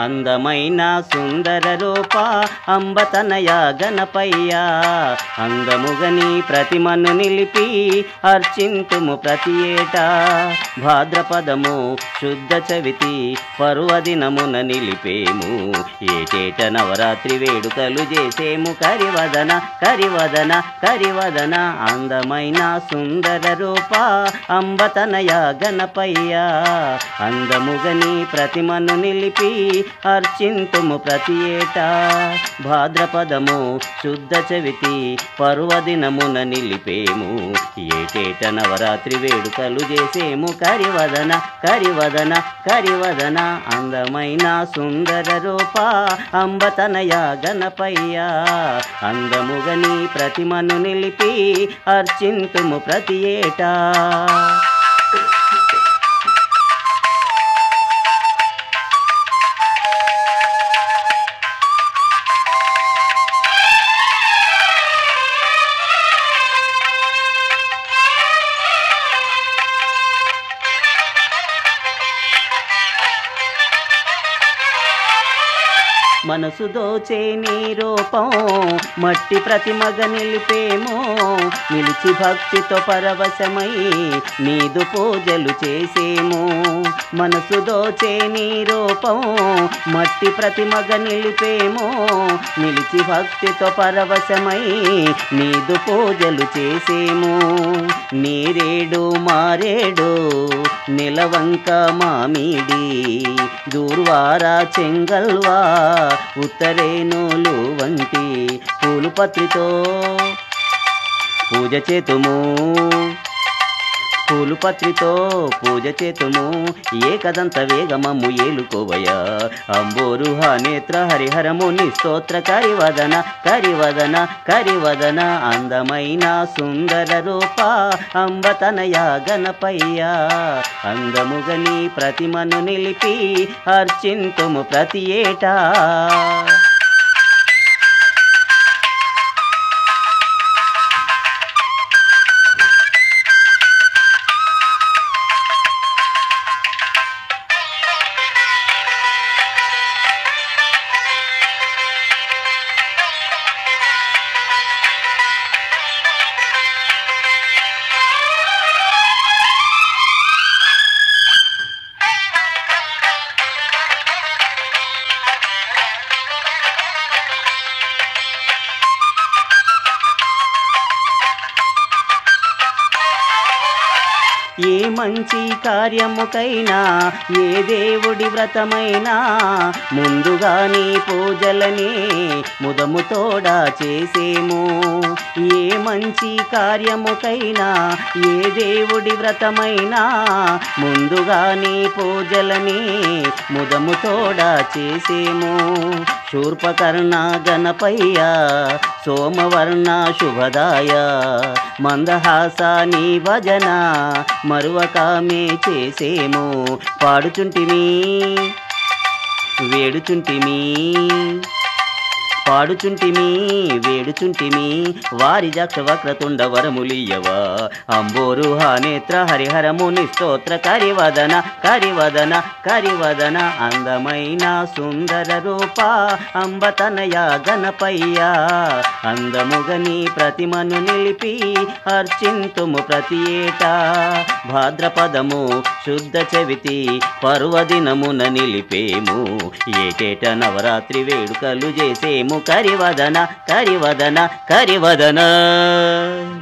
అందమైన సుందర రూప అంబతనయ గణపయ్య అందముగని ప్రతిమను నిలిపి అర్చింతుము ప్రతి ఏటా భాద్రపదము శుద్ధ చవితి పర్వదినమున నిలిపేము ఏటేట నవరాత్రి వేడుకలు చేసేము కరివదన కరివదన కరివదన అందమైన సుందర రూప అంబతనయ గణపయ్య అందముగని ప్రతిమను నిలిపి అర్చింతుము ప్రతి ఏటా భాద్రపదము శుద్ధ చవితి పర్వదినమున నిలిపేము ఏటేట నవరాత్రి వేడుకలు చేసేము కరివదన కరివదన కరివదన అందమైన సుందర రూప అంబతనయ గణపయ్య అందముగని ప్రతిమను నిలిపి అర్చింతుము ప్రతి ఏటా మనసు దోచే నీ రూపం మట్టి ప్రతిమగ నిలిపేమో నిలిచి భక్తితో పరవశమై నీదు పూజలు చేసేము మనసు దోచే నీ రూపం మట్టి ప్రతిమగ నిలిపేమో నిలిచి భక్తితో పరవశమై నీదు పూజలు చేసేము నీరేడు మారేడు నిలవంక మామిడి దూర్వారా చెంగల్వా ఉత్తరేణులు వంటి పూలు పత్రితో పూజ చేతుము పూలు పత్రితో పూజ చేతుము ఏకదంత వేగమము ఏలుకోవయ అంబోరు నేత్ర హరిహరము ని స్తోత్ర కరివదన కరివదన కరివదన అందమైన సుందర రూప అంబతనయ గణపయ్య అందముగని ప్రతిమను నిలిపి అర్చింతుము ప్రతి ఏటా ఏ మంచి కార్యముకైనా ఏ దేవుడి వ్రతమైనా ముందుగా నీ పూజలని ముదముతోడా చేసేము ఏ మంచి కార్యముకైనా ఏ దేవుడి వ్రతమైనా ముందుగా నీ పూజలని ముదముతోడా చేసేము శూర్పకర్ణ గణపయ్య సోమవర్ణ శుభదాయ మందహాస నీ భజన మరువకామే చేసేము పాడుచుంటిమి వేడుచుంటిమి పాడుచుంటిమి వేడుచుంటిమి వారి జక్ష వక్రతుండ వరములియవా అంబోరు నేత్ర హరిహరము స్తోత్ర కరివదన కరివదన కరివదన అందమైన సుందర రూప అంబతనయ గణపయ్య అందముగని ప్రతిమను నిలిపి అర్చింతుము ప్రతి ఏటా భాద్రపదము శుద్ధ చవితి పర్వదినమున నిలిపేము ఏటేట నవరాత్రి వేడుకలు చేసేము కరివదన కరివదన కరివదన